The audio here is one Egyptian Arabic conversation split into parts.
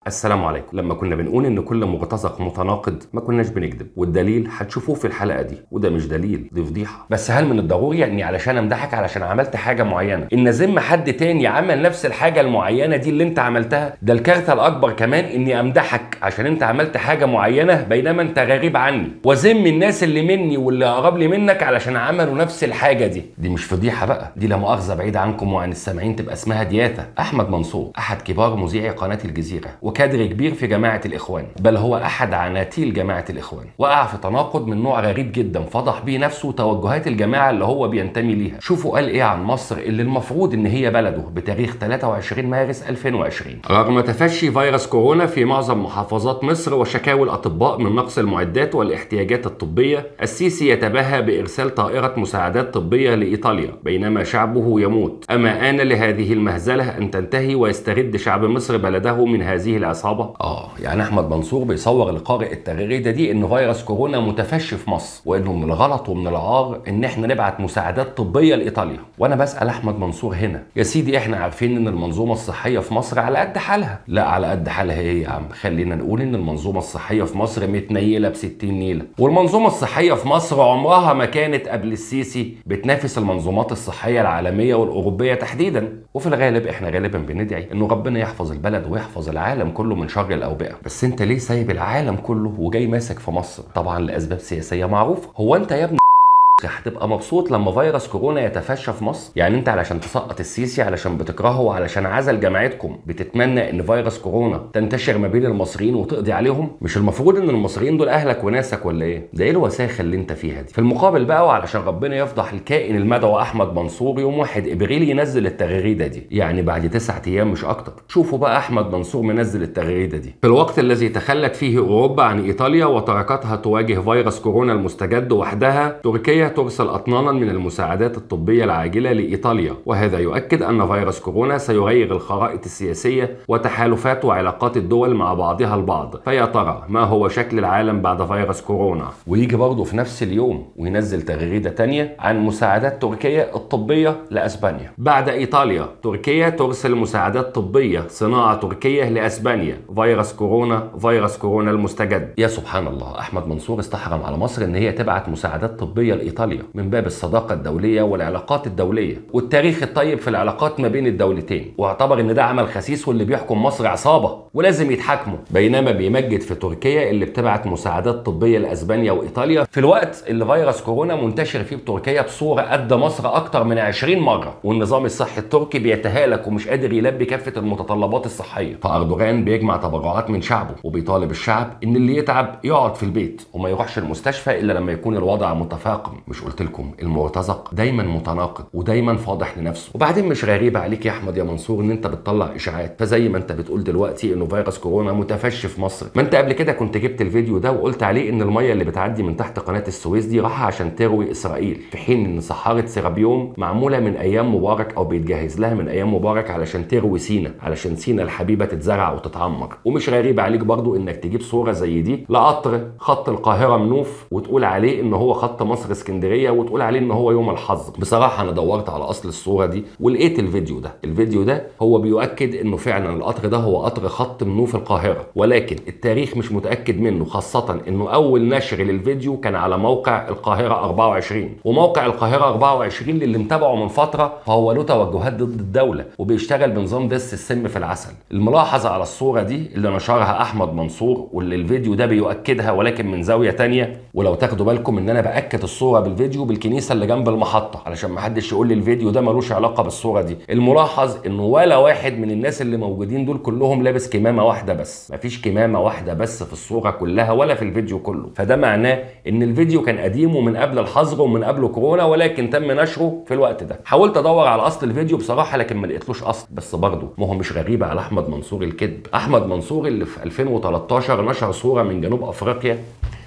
السلام عليكم لما كنا بنقول ان كل مرتزق متناقض ما كناش بنكذب والدليل هتشوفوه في الحلقه دي وده مش دليل دي فضيحه بس هل من الضروري اني علشان امدحك علشان عملت حاجه معينه ان ازم حد تاني عمل نفس الحاجه المعينه دي اللي انت عملتها ده الكارثه الاكبر كمان اني امدحك عشان انت عملت حاجه معينه بينما انت غريب عني وازم الناس اللي مني واللي اقرب لي منك علشان عملوا نفس الحاجه دي دي مش فضيحه بقى دي لا مؤاخذه بعيد عنكم وعن السامعين تبقى اسمها دياتا احمد منصور احد كبار مذيعي قناه الجزيره وكادر كبير في جماعه الاخوان بل هو احد عناتيل جماعه الاخوان وقع في تناقض من نوع غريب جدا فضح بيه نفسه وتوجهات الجماعه اللي هو بينتمي ليها شوفوا قال ايه عن مصر اللي المفروض ان هي بلده بتاريخ 23 مارس 2020 رغم تفشي فيروس كورونا في معظم محافظات مصر وشكاوى الاطباء من نقص المعدات والاحتياجات الطبيه السيسي يتباهى بارسال طائره مساعدات طبيه لايطاليا بينما شعبه يموت اما ان لهذه المهزله ان تنتهي ويسترد شعب مصر بلده من هذه العصابه اه يعني احمد منصور بيصور لقارئ التغريده دي ان فيروس كورونا متفشي في مصر وانه من الغلط ومن العار ان احنا نبعت مساعدات طبيه لايطاليا وانا بسال احمد منصور هنا يا سيدي احنا عارفين ان المنظومه الصحيه في مصر على قد حالها لا على قد حالها ايه يا عم خلينا نقول ان المنظومه الصحيه في مصر متنيله ب 60 نيله والمنظومه الصحيه في مصر عمرها ما كانت قبل السيسي بتنافس المنظومات الصحيه العالميه والاوروبيه تحديدا وفي الغالب احنا غالبا بندعي انه ربنا يحفظ البلد ويحفظ العالم كله من شر الاوبئه بس انت ليه سايب العالم كله وجاي ماسك في مصر طبعا لاسباب سياسيه معروفه هو انت يا ابني هتبقى مبسوط لما فيروس كورونا يتفشى في مصر يعني انت علشان تسقط السيسي علشان بتكرهه وعلشان عزل جماعتكم بتتمنى ان فيروس كورونا تنتشر ما بين المصريين وتقضي عليهم مش المفروض ان المصريين دول اهلك وناسك ولا ايه ده ايه الوساخه اللي انت فيها دي في المقابل بقى وعلشان ربنا يفضح الكائن المدعو احمد منصور يوم واحد ابريل ينزل التغريده دي يعني بعد تسعة ايام مش اكتر شوفوا بقى احمد منصور منزل التغريده دي في الوقت الذي تخلت فيه اوروبا عن ايطاليا وتركتها تواجه فيروس كورونا المستجد وحدها تركيا ترسل أطنانا من المساعدات الطبية العاجلة لإيطاليا وهذا يؤكد أن فيروس كورونا سيغير الخرائط السياسية وتحالفات وعلاقات الدول مع بعضها البعض فيا ترى ما هو شكل العالم بعد فيروس كورونا ويجي برضه في نفس اليوم وينزل تغريدة تانية عن مساعدات تركيا الطبية لأسبانيا بعد إيطاليا تركيا ترسل مساعدات طبية صناعة تركية لأسبانيا فيروس كورونا فيروس كورونا المستجد يا سبحان الله أحمد منصور استحرم على مصر إن هي تبعت مساعدات طبية لإيطاليا من باب الصداقة الدولية والعلاقات الدولية والتاريخ الطيب في العلاقات ما بين الدولتين واعتبر ان ده عمل خسيس واللي بيحكم مصر عصابة ولازم يتحاكموا بينما بيمجد في تركيا اللي بتبعت مساعدات طبية لأسبانيا وإيطاليا في الوقت اللي فيروس كورونا منتشر فيه بتركيا بصورة قد مصر أكتر من 20 مرة والنظام الصحي التركي بيتهالك ومش قادر يلبي كافة المتطلبات الصحية فأردوغان بيجمع تبرعات من شعبه وبيطالب الشعب ان اللي يتعب يقعد في البيت وما يروحش المستشفى إلا لما يكون الوضع متفاقم مش قلت لكم المرتزق دايما متناقض ودايما فاضح لنفسه وبعدين مش غريبه عليك يا احمد يا منصور ان انت بتطلع اشاعات فزي ما انت بتقول دلوقتي انه فيروس كورونا متفشي في مصر ما انت قبل كده كنت جبت الفيديو ده وقلت عليه ان الميه اللي بتعدي من تحت قناه السويس دي راحه عشان تروي اسرائيل في حين ان صحاره سيرابيوم معموله من ايام مبارك او بيتجهز لها من ايام مبارك علشان تروي سينا علشان سينا الحبيبه تتزرع وتتعمر ومش غريب عليك برضو انك تجيب صوره زي دي لقطر خط القاهره منوف وتقول عليه ان هو خط مصر اسكندريه وتقول عليه ان هو يوم الحظ بصراحه انا دورت على اصل الصوره دي ولقيت الفيديو ده الفيديو ده هو بيؤكد انه فعلا القطر ده هو قطر خط منوف القاهره ولكن التاريخ مش متاكد منه خاصه انه اول نشر للفيديو كان على موقع القاهره 24 وموقع القاهره 24 للي متابعه من فتره فهو له توجهات ضد الدوله وبيشتغل بنظام دس السم في العسل الملاحظه على الصوره دي اللي نشرها احمد منصور واللي الفيديو ده بيؤكدها ولكن من زاويه تانية ولو تاخدوا بالكم ان انا باكد الصوره بالفيديو بالكنيسه اللي جنب المحطه علشان ما حدش يقول لي الفيديو ده ملوش علاقه بالصوره دي الملاحظ انه ولا واحد من الناس اللي موجودين دول كلهم لابس كمامه واحده بس مفيش كمامه واحده بس في الصوره كلها ولا في الفيديو كله فده معناه ان الفيديو كان قديم ومن قبل الحظر ومن قبل كورونا ولكن تم نشره في الوقت ده حاولت ادور على اصل الفيديو بصراحه لكن ما لقيتلوش اصل بس برضه ما هو مش غريبه على احمد منصور الكذب احمد منصور اللي في 2013 نشر صوره من جنوب افريقيا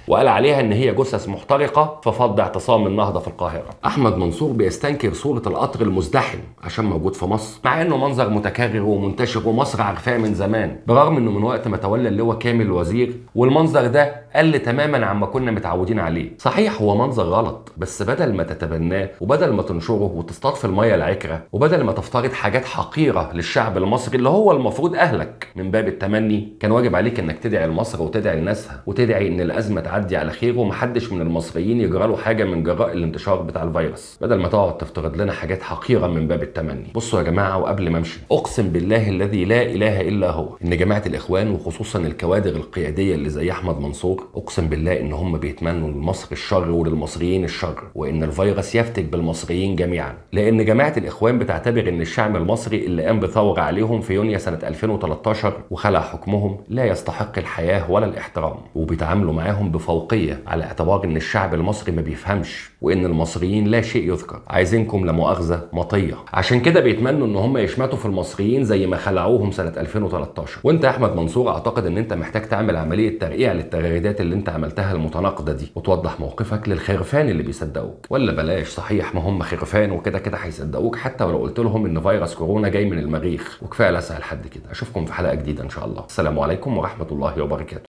وقال عليها ان هي جثث محترقه في فض اعتصام النهضه في القاهره احمد منصور بيستنكر صوره القطر المزدحم عشان موجود في مصر مع انه منظر متكرر ومنتشر ومصر عارفاه من زمان برغم انه من وقت ما تولى اللواء كامل الوزير والمنظر ده قل تماما عما كنا متعودين عليه صحيح هو منظر غلط بس بدل ما تتبناه وبدل ما تنشره وتصطاد في الميه العكره وبدل ما تفترض حاجات حقيره للشعب المصري اللي هو المفروض اهلك من باب التمني كان واجب عليك انك تدعي لمصر وتدعي لناسها وتدعي ان الازمه تعدي على خير ومحدش من المصريين يجرى له حاجه من جراء الانتشار بتاع الفيروس بدل ما تقعد تفترض لنا حاجات حقيره من باب التمني بصوا يا جماعه وقبل ما امشي اقسم بالله الذي لا اله الا هو ان جماعه الاخوان وخصوصا الكوادر القياديه اللي زي احمد منصور اقسم بالله ان هم بيتمنوا لمصر الشر وللمصريين الشر وان الفيروس يفتك بالمصريين جميعا لان جماعه الاخوان بتعتبر ان الشعب المصري اللي قام بثوره عليهم في يونيو سنه 2013 وخلع حكمهم لا يستحق الحياه ولا الاحترام وبيتعاملوا معاهم بفوقيه على اعتبار ان الشعب المصري ما بيفهمش وان المصريين لا شيء يذكر عايزينكم لمؤاخذه مطيه عشان كده بيتمنوا ان هم يشمتوا في المصريين زي ما خلعوهم سنه 2013 وانت يا احمد منصور اعتقد ان انت محتاج تعمل عمليه ترقيع للتغريدات اللي انت عملتها المتناقضه دي وتوضح موقفك للخرفان اللي بيصدقوك ولا بلاش صحيح ما هم خرفان وكده كده هيصدقوك حتى ولو قلت لهم ان فيروس كورونا جاي من المريخ وكفايه لسه لحد كده اشوفكم في حلقه جديده ان شاء الله السلام عليكم ورحمه الله وبركاته